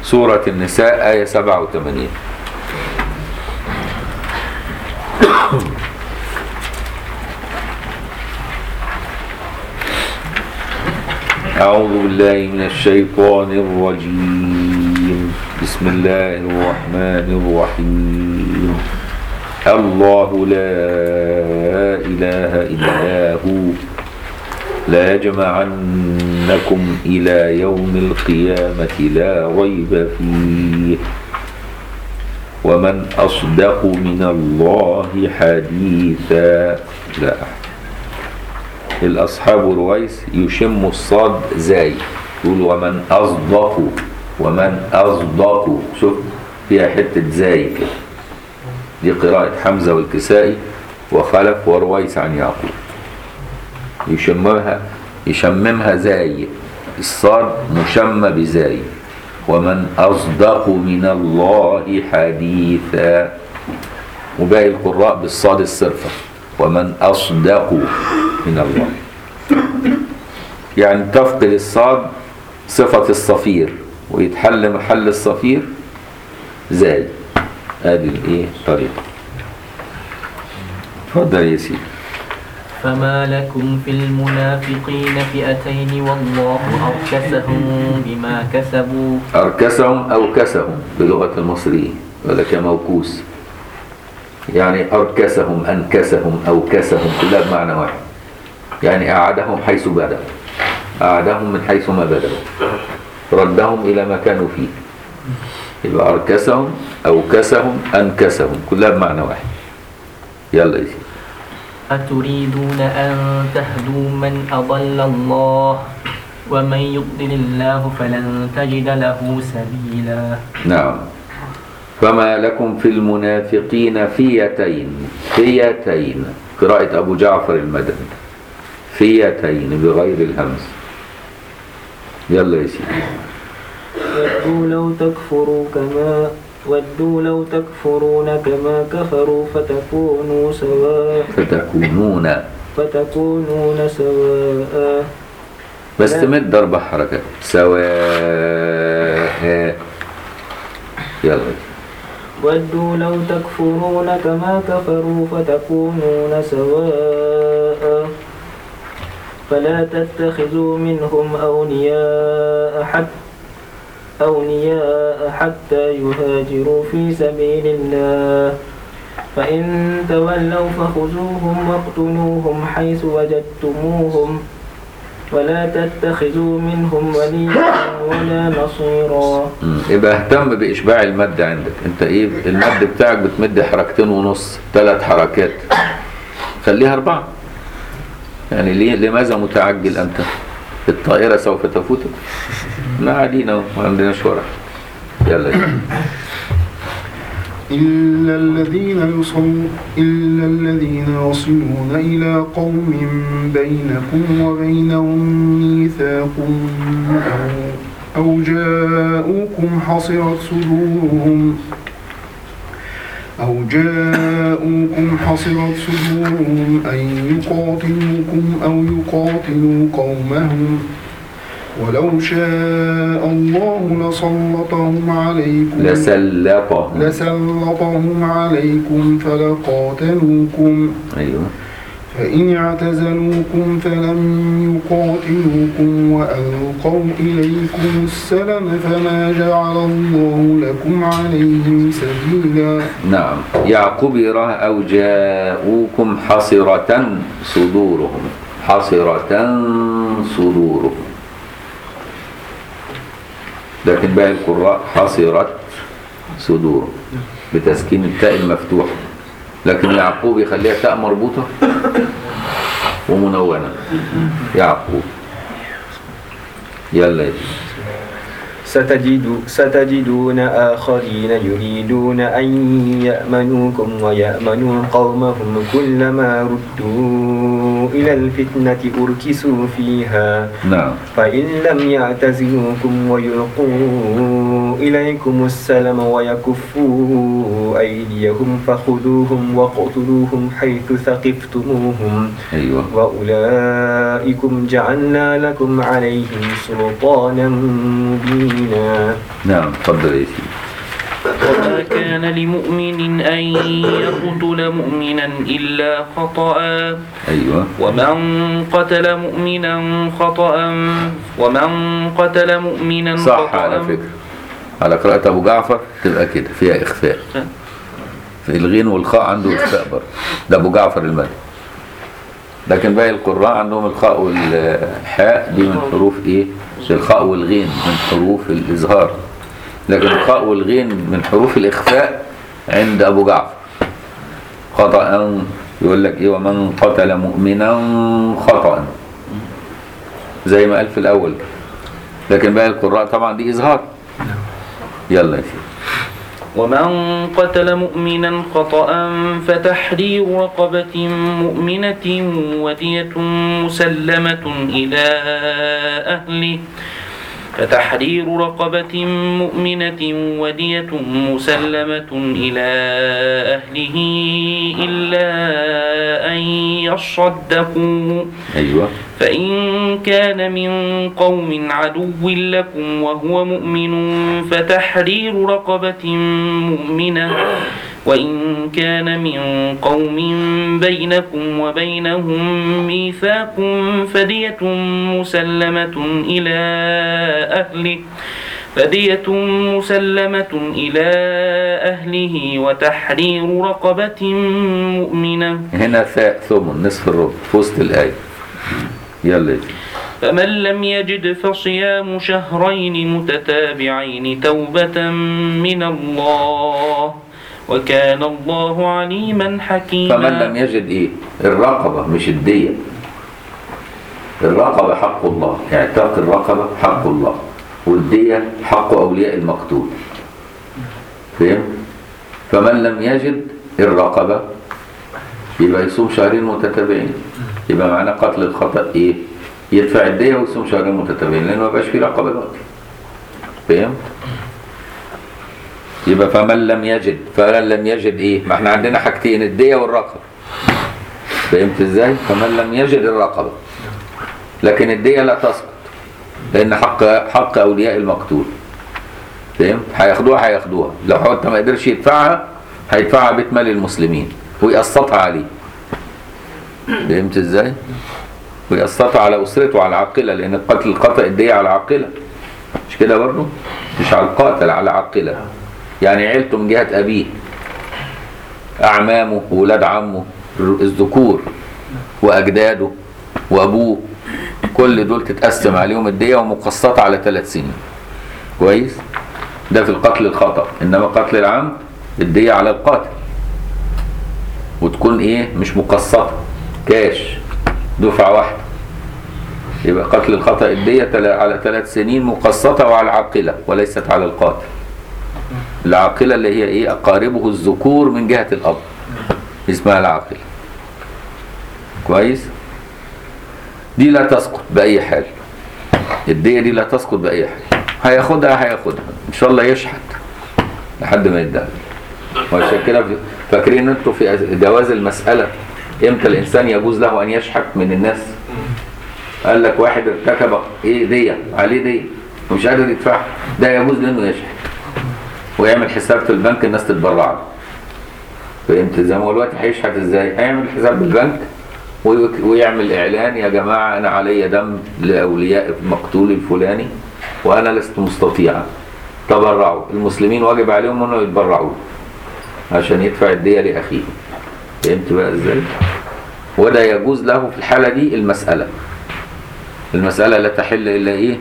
سورة النساء آية 87 أعوذ بالله من الشيطان الرجيم بسم الله الرحمن الرحيم الله لا إله إلا هو لا يجمعنكم إلى يوم القيامة لا ريب فيه ومن أصدق من الله حديثا لا أحد الأصحاب رويس يشم الصاد زاي يقول ومن أصدق ومن أصدق شوف فيها حتة زاي كده دي قراءة حمزة والكسائي وخلف ورويس عن يعقوب يشممها يشممها زاي الصاد مشمى بزاي ومن أصدق من الله حديثا وباقي القراء بالصاد الصرفة ومن أصدق من الله يعني تفقد الصاد صفة الصفير ويتحل محل الصفير زاي ادي الايه طريقة اتفضل يا سيدي فما لكم في المنافقين فئتين والله أركسهم بما كسبوا أركسهم أو كسهم بلغة المصريين ولك موكوس يعني أركسهم أنكسهم أو كسهم كلها بمعنى واحد يعني أعادهم حيث بدأوا أعادهم من حيث ما بدأوا ردهم إلى ما كانوا فيه يبقى أركسهم أو كسهم أنكسهم كلها بمعنى واحد يلا يا سيدي أتريدون أن تهدوا من أضل الله ومن يضلل الله فلن تجد له سبيلا نعم فما لكم في المنافقين فيتين فيتين قراءة أبو جعفر المدني فيتين بغير الهمز يلا يا سيدي ودوا لو تكفروا كما ودوا لو تكفرون كما كفروا فتكونوا سواء فتكونون فتكونون سواء بس تمد أربع حركات سواء يلا ودوا لو تكفرون كما كفروا فتكونون سواء فلا تتخذوا منهم أولياء حتى أولياء حتى يهاجروا في سبيل الله فإن تولوا فخذوهم واقتلوهم حيث وجدتموهم ولا تتخذوا منهم وليا ولا نصيرا مم. يبقى اهتم بإشباع المد عندك انت ايه المد بتاعك بتمد حركتين ونص ثلاث حركات خليها أربعة يعني ليه لماذا متعجل أنت الطائرة سوف تفوتك ما علينا ما عندناش ورق يلا يلا. إلا الذين يصلون إلا الذين يصلون إلى قوم بينكم وبينهم ميثاق أو, أو جاءوكم حصرت صدورهم أو جاءوكم حصرت صدورهم أن يقاتلوكم أو يقاتلوا قومهم ولو شاء الله لسلطهم عليكم لسلطه لسلطهم عليكم فلقاتلوكم ايوه فإن اعتزلوكم فلم يقاتلوكم وألقوا إليكم السلم فما جعل الله لكم عليهم سبيلا نعم يعقوب يراه أو جاءوكم حصرة صدورهم حصرة صدورهم لكن باقي القراء حصرت صدورهم بتسكين التاء المفتوحة لكن يعقوب يخليها تاء مربوطة ومنونة يعقوب يلا يا سيدي. ستجد ستجدون آخرين يريدون أن يأمنوكم ويأمنوا قومهم كلما ردوا إلى الفتنة أركسوا فيها نعم فإن لم يعتزلوكم ويلقوا إليكم السلام ويكفوا أيديهم فخذوهم واقتلوهم حيث ثقفتموهم ايوه وأولئكم جعلنا لكم عليهم سلطانا مبينا نعم تفضل يا سيدي وما كان لمؤمن أن يقتل مؤمنا إلا خطأ ايوه ومن قتل مؤمنا خطأ ومن قتل مؤمنا صح خطأ على فكرة على قراءة أبو جعفر تبقى كده فيها إخفاء في الغين والخاء عنده إخفاء برضه ده أبو جعفر المدني لكن باقي القراء عندهم الخاء والحاء دي من حروف إيه؟ الخاء والغين من حروف الإظهار لكن الخاء والغين من حروف الإخفاء عند أبو جعفر خطأ يقول لك إيه ومن قتل مؤمنا خطأ زي ما قال في الأول لكن باقي القراء طبعا دي إظهار يلا يا سيدي ومن قتل مؤمنا خطأ فتحرير رقبة مؤمنة ودية مسلمة إلى أهله فتحرير رقبة مؤمنة ودية مسلمة إلى أهله إلا أن يصدقوا أيوه فإن كان من قوم عدو لكم وهو مؤمن فتحرير رقبة مؤمنة وإن كان من قوم بينكم وبينهم ميثاق فدية مسلمة إلى أهله فدية مسلمة إلى أهله وتحرير رقبة مؤمنة هنا ثاء ثمن نصف الربع في وسط الآية يلا يا سيدي فمن لم يجد فصيام شهرين متتابعين توبة من الله وكان الله عليما حكيما فمن لم يجد إيه الرقبة مش الدية الرقبة حق الله اعتاق الرقبة حق الله والدية حق أولياء المقتول فهم؟ فمن لم يجد الرقبة يبقى يصوم شهرين متتابعين يبقى معناه قتل الخطأ ايه يدفع الدية ويصوم شهرين متتابعين لأنه ما بقاش فيه رقبة دلوقتي فهم؟ يبقى فمن لم يجد فمن لم يجد ايه ما احنا عندنا حاجتين الدية والرقبة فهمت ازاي فمن لم يجد الرقبة لكن الدية لا تسقط لان حق حق اولياء المقتول فهمت هياخدوها هياخدوها لو حتى ما قدرش يدفعها هيدفعها بيت مال المسلمين ويقسطها عليه فهمت ازاي ويقسطها على اسرته على العاقله لان القتل الخطا الدية على العاقله مش كده برضه مش على القاتل على العاقله يعني عيلته من جهه ابيه اعمامه وولاد عمه الذكور واجداده وابوه كل دول تتقسم عليهم الدية ومقسطة على ثلاث سنين كويس ده في القتل الخطأ إنما قتل العمد الدية على القاتل وتكون إيه مش مقسطة كاش دفعة واحدة يبقى قتل الخطأ الدية تلا- على ثلاث سنين مقسطة وعلى العاقلة وليست على القاتل العاقلة اللي هي إيه أقاربه الذكور من جهة الأب اسمها العاقلة كويس دي لا تسقط بأي حال الدية دي لا تسقط بأي حال هياخدها هياخدها إن شاء الله يشحت لحد ما يدعي وعشان كده فاكرين انتوا في جواز المسألة امتى الإنسان يجوز له أن يشحت من الناس قال لك واحد ارتكب ايه دية عليه دية ومش قادر يدفعها ده يجوز له انه يشحت ويعمل حساب في البنك الناس تتبرع له فهمت زي ما هو دلوقتي هيشحت ازاي هيعمل حساب بالبنك ويك- ويعمل اعلان يا جماعه انا علي دم لاولياء المقتول الفلاني وانا لست مستطيعا تبرعوا المسلمين واجب عليهم انه يتبرعوا عشان يدفع الدية لاخيه فهمت بقى ازاي وده يجوز له في الحاله دي المساله المساله لا تحل الا ايه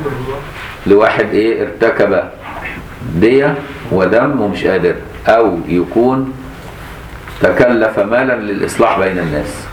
لواحد ايه ارتكب دية ودم ومش قادر او يكون تكلف مالا للاصلاح بين الناس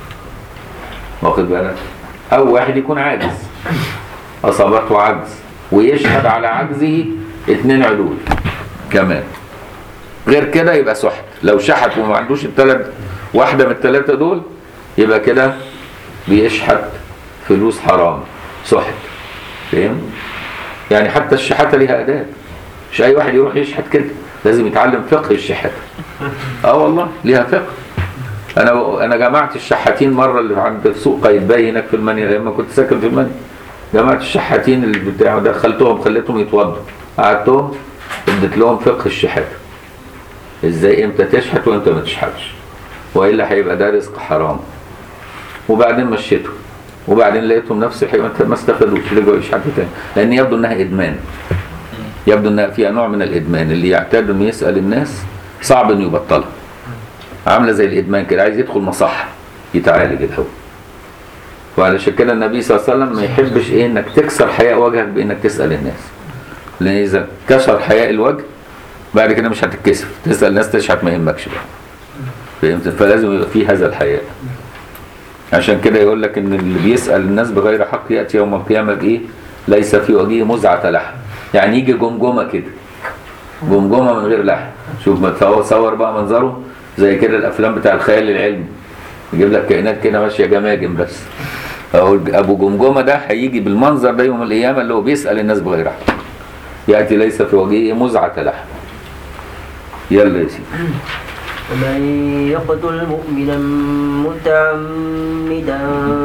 واخد بالك او واحد يكون عاجز اصابته عجز ويشهد على عجزه اتنين عدول كمان غير كده يبقى سحت لو شحت وما عندوش التلات واحده من الثلاثه دول يبقى كده بيشحت فلوس حرام سحت فاهم يعني حتى الشحاته ليها اداب مش اي واحد يروح يشحت كده لازم يتعلم فقه الشحات اه والله ليها فقه انا انا جمعت الشحاتين مره اللي عند سوق قايتباي هناك في المانيا لما كنت ساكن في المانيا جمعت الشحاتين اللي بتاع دخلتهم خليتهم يتوضوا قعدتهم اديت لهم فقه الشحات ازاي امتى تشحت وامتى ما تشحتش والا هيبقى ده رزق حرام وبعدين مشيته وبعدين لقيتهم نفس الحاجه ما استفادوش رجعوا يشحتوا تاني لان يبدو انها ادمان يبدو انها فيها نوع من الادمان اللي يعتاد انه يسال الناس صعب انه يبطلها عامله زي الادمان كده عايز يدخل مصحه يتعالج الاول وعلشان كده النبي صلى الله عليه وسلم ما يحبش ايه انك تكسر حياء وجهك بانك تسال الناس لان اذا كسر حياء الوجه بعد كده مش هتتكسف تسال الناس تشحت ما يهمكش بقى فهمت فلازم يبقى في هذا الحياء عشان كده يقول لك ان اللي بيسال الناس بغير حق ياتي يوم القيامه بايه ليس في وجهه مزعه لحم يعني يجي جمجمه كده جمجمه من غير لحم شوف ما تصور صور بقى منظره زي كده الافلام بتاع الخيال العلمي يجيب لك كائنات كده ماشيه جماجم بس اهو ابو جمجمه ده هيجي بالمنظر ده يوم القيامه اللي هو بيسال الناس بغير حق ياتي ليس في وجهه مزعه لحم يلا يا سيدي ومن يقتل مؤمنا متعمدا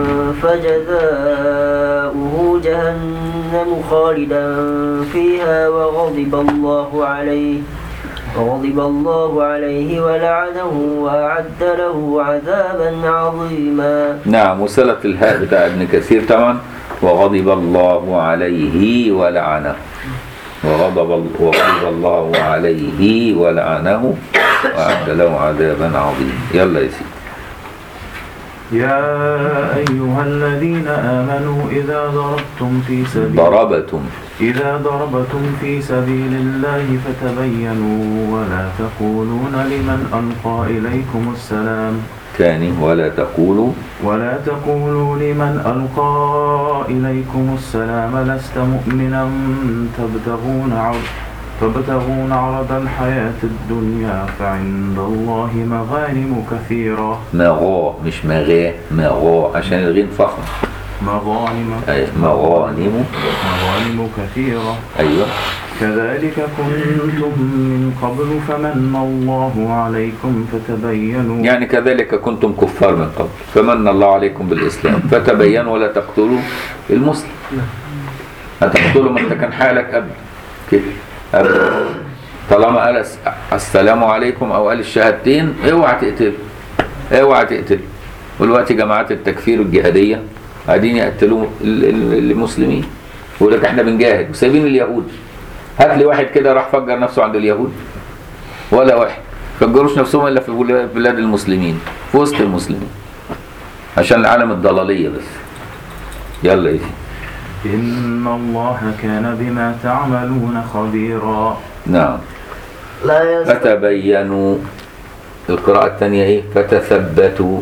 فجزاؤه جهنم خالدا فيها وغضب الله عليه وغضب الله عليه ولعنه وأعد له عذابا عظيما نعم وصلة الهاء بتاع ابن كثير طبعا وغضب الله عليه ولعنه وغضب وغضب الله عليه ولعنه وأعد له عذابا عظيما يلا يا سيدي يا أيها الذين آمنوا إذا ضربتم في سبيل ضربتم إذا ضربتم في سبيل الله فتبينوا ولا تقولون لمن ألقى إليكم السلام تاني ولا تقولوا ولا تقولوا لمن ألقى إليكم السلام لست مؤمنا تبتغون عرض تبتغون عرض الحياة الدنيا فعند الله مغانم كثيرة مغا مش مغا مغا عشان الغين فخم مغانم أي مغانم مغانم كثيرة أيوه كذلك كنتم من قبل فمن الله عليكم فتبينوا يعني كذلك كنتم كفار من قبل فمن الله عليكم بالإسلام فتبينوا ولا تقتلوا المسلم هتقتلوا ما انت كان حالك قبل كده قبل طالما قال الس- السلام عليكم او قال الشهادتين اوعى تقتل اوعى تقتل ودلوقتي جماعات التكفير الجهاديه قاعدين يقتلوا ال- ال- المسلمين يقول لك احنا بنجاهد وسايبين اليهود هات لي واحد كده راح فجر نفسه عند اليهود ولا واحد فجروش نفسهم الا في بلا- بلاد المسلمين في وسط المسلمين عشان العالم الضلاليه بس يلا يا سيدي. إن الله كان بما تعملون خبيرا نعم لا يستطيع فتبينوا القراءة الثانية ايه فتثبتوا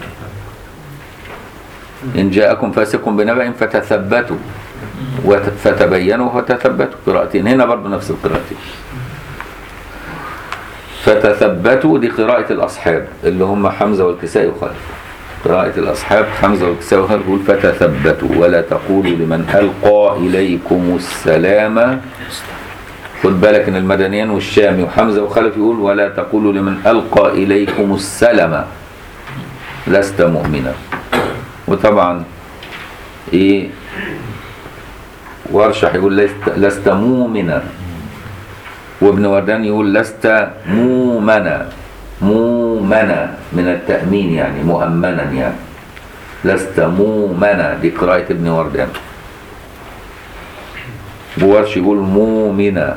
إن جاءكم فاسق بنبأ فتثبتوا وت- فتبينوا فتثبتوا قراءتين هنا برضو نفس القراءتين فتثبتوا دي قراءة الأصحاب اللي هم حمزة والكسائي وخالد قراءة الأصحاب حمزة والكسائي وخالد يقول فتثبتوا ولا تقولوا لمن ألقى إليكم السلام خد بالك ان المدنيان والشامي وحمزه وخلف يقول ولا تقولوا لمن القى اليكم السلم لست مؤمنا وطبعا ايه ورشح يقول لست, لست مؤمنا وابن وردان يقول لست مؤمنا مؤمنا من التأمين يعني مؤمنا يعني لست مؤمنا دي قراءة ابن وردان وورش يقول مؤمنا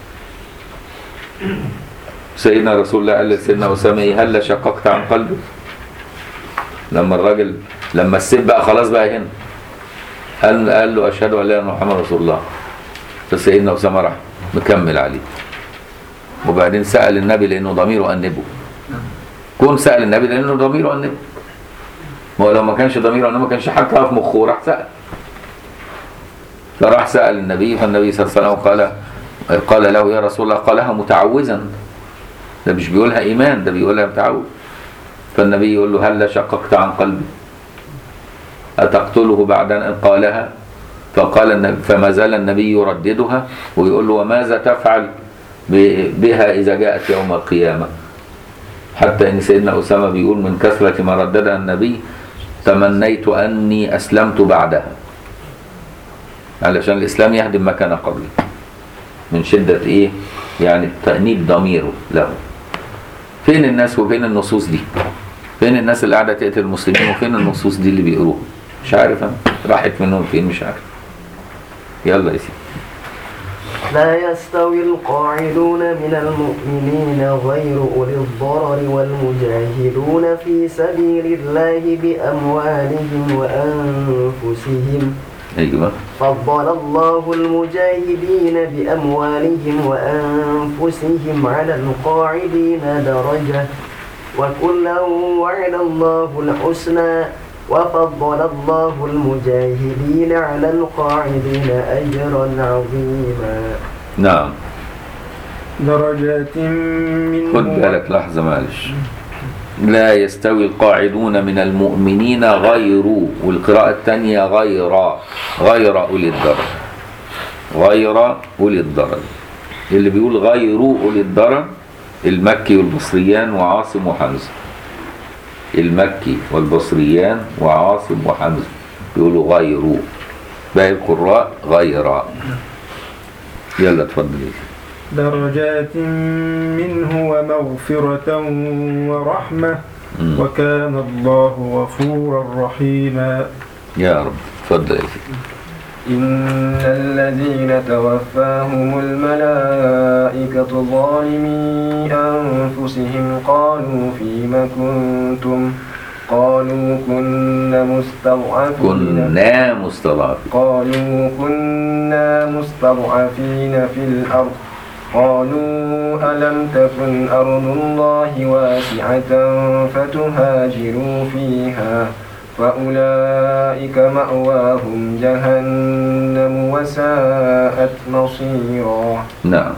سيدنا رسول الله قال لسيدنا أسامة إيه، هل شققت عن قلبك لما الراجل لما السيف بقى خلاص بقى هنا قال, قال له أشهد أن لا إله إلا محمد رسول الله فسيدنا أسامة راح مكمل عليه وبعدين سأل النبي لأنه ضميره أنبه كون سأل النبي لأنه ضميره أنبه ما هو لو ما كانش ضميره أنبه ما كانش حطها في مخه راح سأل فراح سأل النبي فالنبي صلى الله عليه وسلم قال قال له يا رسول الله قالها متعوزا ده مش بيقولها إيمان ده بيقولها متعوذ فالنبي يقول له هل شققت عن قلبي أتقتله بعد أن قالها فقال النبي فما زال النبي يرددها ويقول له وماذا تفعل ب- بها إذا جاءت يوم القيامة حتى إن سيدنا أسامة بيقول من كثرة ما رددها النبي تمنيت أني أسلمت بعدها علشان الإسلام يهدم ما كان قبله من شدة إيه يعني تأنيب ضميره له فين الناس وفين النصوص دي فين الناس اللي قاعدة تقتل المسلمين وفين النصوص دي اللي بيقروها مش عارف أنا راحت منهم فين مش عارف يلا يا سيدي لا يستوي القاعدون من المؤمنين غير أولي الضرر والمجاهدون في سبيل الله بأموالهم وأنفسهم أيوه فضل الله المجاهدين بأموالهم وأنفسهم على القاعدين درجة وكلا وعد الله الحسنى وفضل الله المجاهدين على القاعدين أجرا عظيما نعم درجات خد منه بالك لحظة معلش لا يستوي القاعدون من المؤمنين غير والقراءة الثانية غير غير أولي الضرر غير أولي الضرر اللي بيقول غير أولي الضرر المكي والبصريان وعاصم وحمزة المكي والبصريان وعاصم وحمزة بيقولوا غير باقي القراء غير يلا اتفضل درجات منه ومغفرة ورحمة مم. وكان الله غفورا رحيما يا رب اتفضل يا سيدي إن الذين توفاهم الملائكة ظالمي أنفسهم قالوا فيم كنتم قالوا كنا مستضعفين كنا مستضعفين قالوا كنا مستضعفين في الأرض قالوا ألم تكن أرض الله واسعة فتهاجروا فيها فأولئك مأواهم جهنم وساءت مصيرا نعم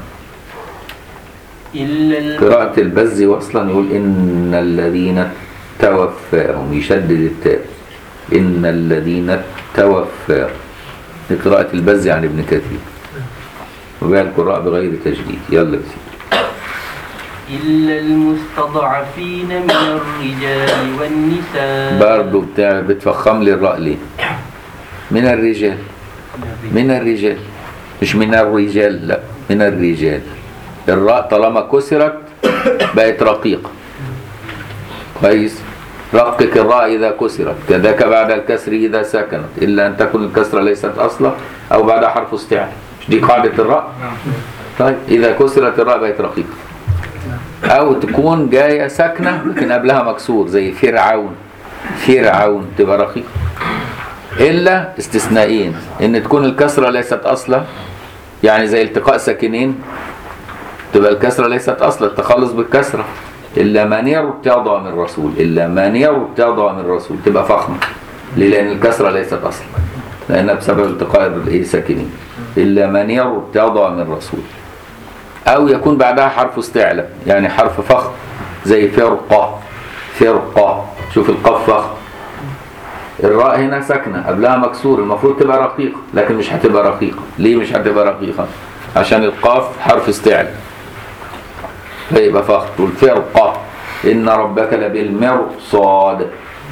إلا الم... قراءة البز وصلا يقول إن الذين توفاهم يشدد التاء إن الذين توفاهم دي قراءة البز عن ابن كثير وباقي القراء بغير تجديد يلا يا سيدي إلا المستضعفين من الرجال والنساء برضه بتاع بتفخم لي الراء ليه من الرجال من الرجال مش من الرجال لا من الرجال الراء طالما كسرت بقت رقيقة كويس رقق الراء إذا كسرت كذاك بعد الكسر إذا سكنت إلا أن تكون الكسرة ليست أصلا أو بعدها حرف استعلاء مش دي قاعدة الراء طيب إذا كسرت الراء بقت رقيقة أو تكون جاية ساكنة لكن قبلها مكسور زي فرعون فرعون تبقى رقيقة إلا استثنائين إن تكون الكسرة ليست أصلا يعني زي التقاء ساكنين تبقى الكسرة ليست أصلا التخلص بالكسرة إلا من ارتضى من رسول إلا من ارتضى من رسول تبقى فخمة ليه؟ لأن الكسرة ليست أصلا لأنها بسبب التقاء الإيه ساكنين إلا من ارتضى من رسول أو يكون بعدها حرف استعلاء يعني حرف فخم زي فرقة فرقة شوف القاف فخم الراء هنا ساكنة قبلها مكسور المفروض تبقى رقيقة لكن مش هتبقى رقيقة ليه مش هتبقى رقيقة عشان القاف حرف استعلاء فيبقى فخم تقول فرقة إن ربك لبالمرصاد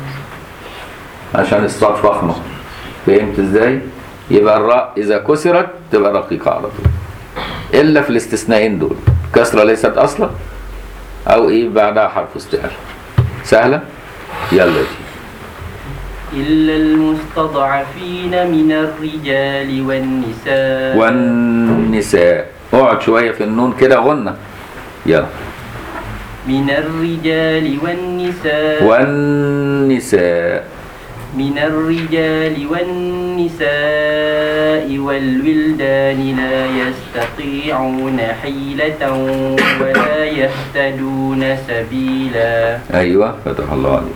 عشان الصاد فخمة فهمت ازاي؟ يبقى الراء إذا كسرت تبقى رقيقة على طول إلا في الاستثنائين دول كسرة ليست أصلا أو إيه بعدها حرف استعلاء سهلة؟ يلا يا سيدي. إلا المستضعفين من الرجال والنساء والنساء اقعد شوية في النون كده غنة يلا من الرجال والنساء والنساء من الرجال والنساء والولدان لا يستطيعون حيلة ولا يهتدون سبيلا أيوة فتح الله عليك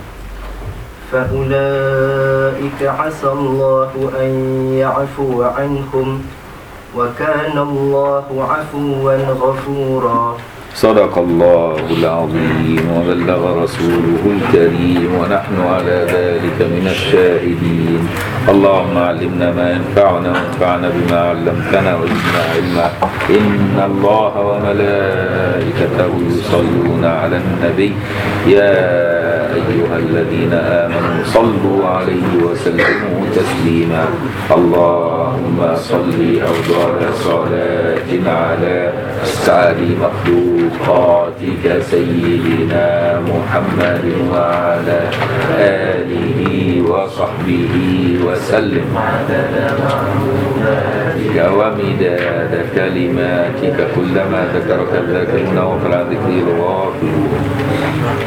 فأولئك عسى الله أن يعفو عنهم وكان الله عفوا غفورا صدق الله العظيم وبلغ رسوله الكريم ونحن على ذلك من الشاهدين اللهم علمنا ما ينفعنا وانفعنا بما علمتنا وزدنا علما إن الله وملائكته يصلون على النبي يا أيها الذين آمنوا صلوا عليه وسلموا تسليما اللهم صل أفضل صلاة على سعد مخلوقاتك سيدنا محمد وعلى آله وصحبه وسلم عدد ومداد كلماتك كلما ذكرك الذاكرون وفر ذكري الغافلون